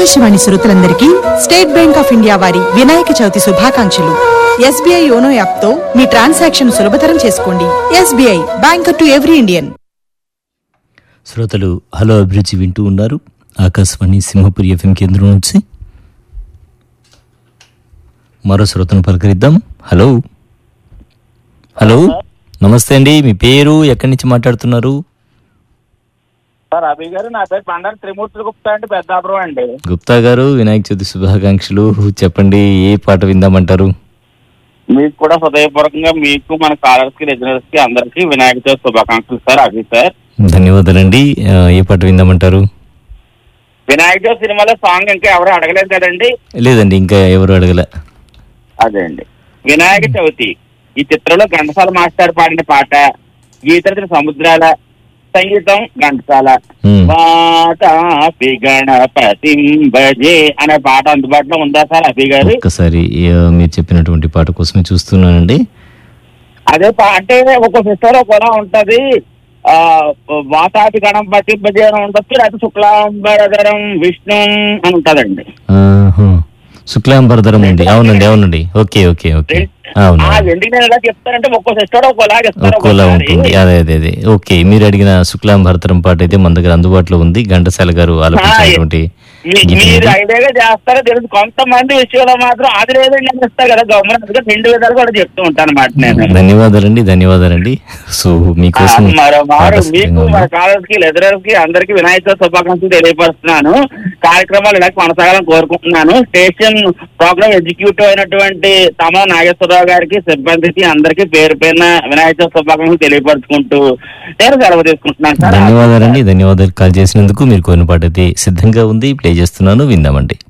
ఆకాశవాణి శ్రోతలందరికీ state bank of India వారి వినాయక చవితి శుభాకాంక్షలు ఎస్బీఐ యోనో యాప్ తో మీ ట్రాన్సాక్షన్ సులభతరం చేసుకోండి SBI bank to every Indian శ్రోతలు హలో అభిరుచి వింటూ ఉన్నారు ఆకాశవాణి సింహపురి ఎఫ్ఎం కేంద్రం నుంచి మరో శ్రోతను పలకరిద్దాం హలో హలో నమస్తే అండి మీ పేరు ఎక్కడి నుంచి మాట్లాడుతున్నారు సార్ అభి గారు నా పేరు బండారు త్రిమూర్తులు గుప్తా అండి పెద్దాపురం అండి గుప్తా గారు వినాయక చవితి శుభాకాంక్షలు చెప్పండి ఏ పాట విందామంటారు మీకు కూడా హృదయపూర్వకంగా మీకు మన కాలర్స్ కి లిజనర్స్ కి అందరికి వినాయక చవితి శుభాకాంక్షలు సార్ అభి సార్ ధన్యవాదాలండి ఆ, ఏ పాట విందామంటారు వినాయక చవితి సినిమాలో సాంగ్ ఇంకా ఎవరు అడగలేదు కదండి లేదండి ఇంకా ఎవరు అడగల అదే అండి వినాయక చవితి ఈ చిత్రంలో ఘంటసాల మాస్టర్ పాడిన పాట గీతరచన సముద్రాల సంగీతం ఘంటసాల మ్మ్. వాతాపి గణపతి భజే అనే పాట అందుబాటులో ఉందా సార్ అభి గారు ఒక్కసారి ఆ, మీరు చెప్పినటువంటి పాట కోసమే చూస్తున్నానండి అదే పా- అంటే ఒక ఫెస్టివల్ కూడా ఉంటది ఆ వాతాపి గణపతి భజే అని ఉండొచ్చు లేకపోతే శుక్లాంబరధరం విష్ణు అని ఉంటదండి ఆహా. శుక్లాంబరధరం ఉంది అవునండి అవునండి ఓకే ఓకే ఓకే అవును ఆ ఎందుకు నేను ఇలా చెప్తానంటే ఒక్కో ఫెస్టివల్ ఒకలాగా ఇస్తారు ఒక్కోలా ఒక్కోసారి. ఉంటుంది అదే అదే అదే ఓకే మీరు అడిగిన శుక్లాంబరధరం పాట అయితే మన దగ్గర అందుబాటులో ఉంది ఘంటసాల గారు ఆలపించినటువంటి మీ- గీతం మీరు ఇది. ఐడియాగా చేస్తారో తెలుసు కొంతమంది విషయంలో మాత్రం అది లేదండి అని ఇస్తారు కదా గవర్నమెంట్ రెండు విధాలు కూడా చెప్తూ ఉంటాను అన్నమాట నేను ధన్యవాదాలండి ధన్యవాదాలండి సో మీకోసం ఆ, మరో పాట మారు సిద్ధంగా మీకు ఉంది. మన కాలేజ్ కి లెదరర్స్ కి అందరికి వినాయక చవితి శుభాకాంక్షలు తెలియపరుస్తున్నాను కార్యక్రమాలు ఇలా కొనసాగాలని కోరుకుంటున్నాను స్టేషన్ ప్రోగ్రామ్ ఎగ్జిక్యూటివ్ అయినటువంటి తమ నాగేశ్వరరావు గారికి సిబ్బందికి అందరికి పేరు పేరున వినాయక చవితి శుభాకాంక్షలు తెలియపరుచుకుంటూ నేను సెలవు తీసుకుంటున్నాను సార్ ధన్యవాదాలండి ధన్యవాదాలు కాల్ చేసినందుకు మీరు కోరిన పాట అయితే సిద్ధంగా ఉంది ప్లే చేస్తున్నాను విందామండి